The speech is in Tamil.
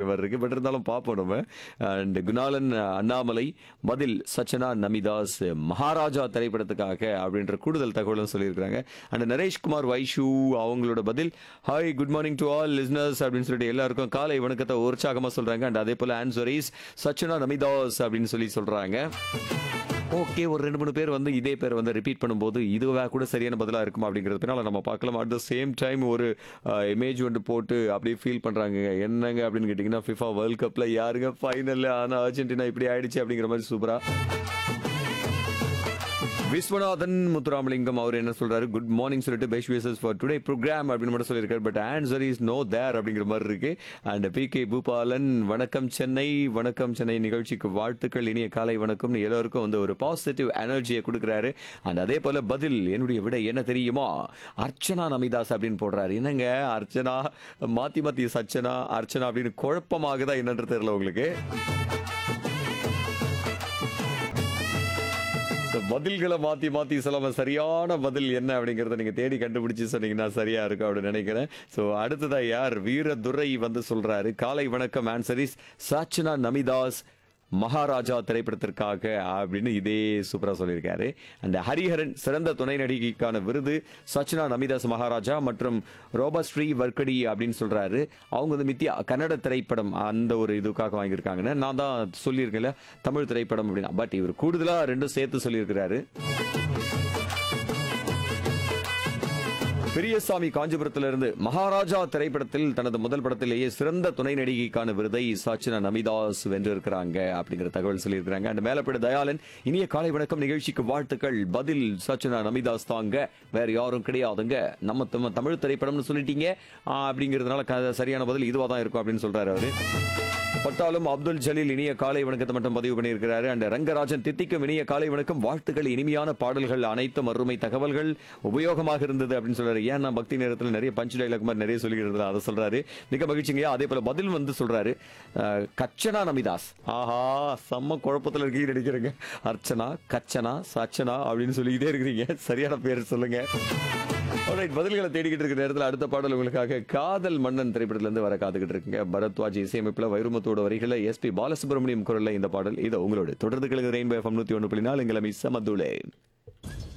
மாதிரி இருக்கு பட் இருந்தாலும் பார்ப்போம் நம்ம அண்ட் குணாலன் அண்ணாமலை பதில் சச்சனா நமிதாஸ் மகாராஜா திரைப்படத்துக்காக அப்படின்ற கூடுதல் தகவலும் சொல்லியிருக்காங்க அண்ட் நரேஷ்குமார் வைஷு அவங்களோட பதில் hi good morning to all listeners அப்படின்னு சொல்லிட்டு எல்லாருக்கும் காலை வணக்கத்தை உற்சாகமாக சொல்றாங்க அண்ட் அதே போல ஆன்சரிஸ் சச்சனா நமிதாஸ் அப்படின்னு சொல்லி சொல்றாங்க ஓகே ஒரு ரெண்டு மூணு பேர் வந்து இதே பேர் வந்து ரிப்பீட் பண்ணும்போது இதுவா கூட சரியான பதிலாக இருக்குமா அப்படிங்கிறது பின்னால் நம்ம பார்க்கலாம் அட் த சேம் டைம் ஒரு இமேஜ் வந்து போட்டு அப்படியே ஃபீல் பண்ணுறாங்க என்னங்க அப்படின்னு கேட்டிங்கன்னா ஃபிஃபா வேர்ல்ட் கப்பில் யாருங்க ஃபைனலில் ஆனால் அர்ஜென்டினா இப்படி ஆயிடுச்சு அப்படிங்கிற மாதிரி சூப்பராக விஸ்வநாதன் முத்துராமலிங்கம் அவர் என்ன சொல்றாரு குட் மார்னிங் சொல்லிட்டு best wishes for today program அப்படின்னு மட்டும் சொல்லியிருக்காரு but answer is no there அப்படிங்கிற மாதிரி இருக்கு அண்ட் பி கே பூபாலன் வணக்கம் சென்னை வணக்கம் சென்னை நிகழ்ச்சிக்கு வாழ்த்துக்கள் இனிய காலை வணக்கம்னு எல்லாருக்கும் வந்து ஒரு பாசிட்டிவ் எனர்ஜியை கொடுக்குறாரு அண்ட் அதே போல பதில் என்னுடைய விட என்ன தெரியுமா அர்ச்சனா நமிதாஸ் அப்படின்னு போடுறாரு என்னங்க அர்ச்சனா மாத்தி மாத்தி சச்சனா அர்ச்சனா அப்படின்னு குழப்பமாகுதா என்னன்றது தெரியல உங்களுக்கு இந்த பதில்களை மாத்தி மாத்தி சொல்லாம சரியான பதில் என்ன அப்படிங்கறத நீங்க தேடி கண்டுபிடிச்சு சொன்னீங்கன்னா சரியா இருக்கும் அப்படின்னு நினைக்கிறேன் சோ அடுத்ததா யார் வீரதுரை வந்து சொல்றாரு காலை வணக்கம் ஆன்சரிஸ் சாச்சனா நமிதாஸ் மகாராஜா திரைப்படத்திற்காக அப்படின்னு இதே சூப்பரா சொல்லியிருக்காரு அந்த ஹரிஹரன் சிறந்த துணை நடிகைக்கான விருது சச்சனா நமிதாஸ் மகாராஜா மற்றும் ரோபஸ்ரீ வர்க்கடி அப்படின்னு சொல்றாரு அவங்க வந்து மித்தியா கன்னட திரைப்படம் அந்த ஒரு இதுக்காக வாங்கியிருக்காங்கன்னு நான் தான் சொல்லியிருக்கேன்ல தமிழ் திரைப்படம் அப்படின்னா பட் இவர் கூடுதலா ரெண்டும் சேர்த்து சொல்லியிருக்கிறாரு பெரியசாமி காஞ்சிபுரத்திலிருந்து மகாராஜா திரைப்படத்தில் தனது முதல் படத்திலேயே சிறந்த துணை நடிகைக்கான விருதை சாச்சனா நமிதாஸ் வென்றிருக்கிறாங்க அப்படிங்கிற தகவல் சொல்லியிருக்கிறாங்க அந்த மேலப்பட தயாளன் இனிய காலை வணக்கம் நிகழ்ச்சிக்கு வாழ்த்துக்கள் பதில் சாச்சனா நமிதாஸ் தாங்க வேற யாரும் கிடையாதுங்க நம்ம தம- தமிழ் திரைப்படம்னு சொல்லிட்டீங்க ஆ, அப்படிங்கிறதுனால க- சரியான பதில் இதுவா தான் இருக்கும் அப்படின்னு சொல்றாரு அவரு பட்டாலும் அப்துல் ஜலீல் இனிய காலை வணக்கத்தை மட்டும் பதிவு பண்ணியிருக்கிறாரு அண்ட் ரங்கராஜன் தித்திக்கும் இனிய காலை வணக்கம் வாழ்த்துக்கள் இனிமையான பாடல்கள் அனைத்தும் அருமை தகவல்கள் உபயோகமாக இருந்தது அப்படின்னு சொல்றாரு ஏன் நான் பக்தி நேரத்தில் நிறைய பஞ்ச் டைலாக் மாதிரி நிறைய சொல்லிக்கிறது அதை சொல்றாரு மிக மகிழ்ச்சிங்க அதே போல பதில் வந்து சொல்றாரு அஹ், கச்சனா நமிதாஸ் ஆஹா செம்ம குழப்பத்தில் இருக்கீங்க நினைக்கிறேங்க அர்ச்சனா கச்சனா சச்சனா அப்படின்னு சொல்லிக்கிட்டே இருக்கிறீங்க சரியான பேர் சொல்லுங்க Alright, பதில்களை தேடிக்கிட்டு இருக்கிற நேரத்தில் அடுத்த பாடல் உங்களுக்காக காதல் மன்னன் திரைப்படத்துல இருந்து வர காத்துக்கிட்டு இருக்குங்க பரத்வாஜ் இசையமைப்புல வைரமுத்தோட வரிகளை எஸ்பி பாலசுப்ரமணியம் குரல்ல இந்த பாடல் இதோ உங்களோட தொடர்ந்து கிழங்கு ரெயின்போ எஃப்எம் நூத்தி ஒன்று புள்ளி நாலு எங்களை மிஸ் மதுளே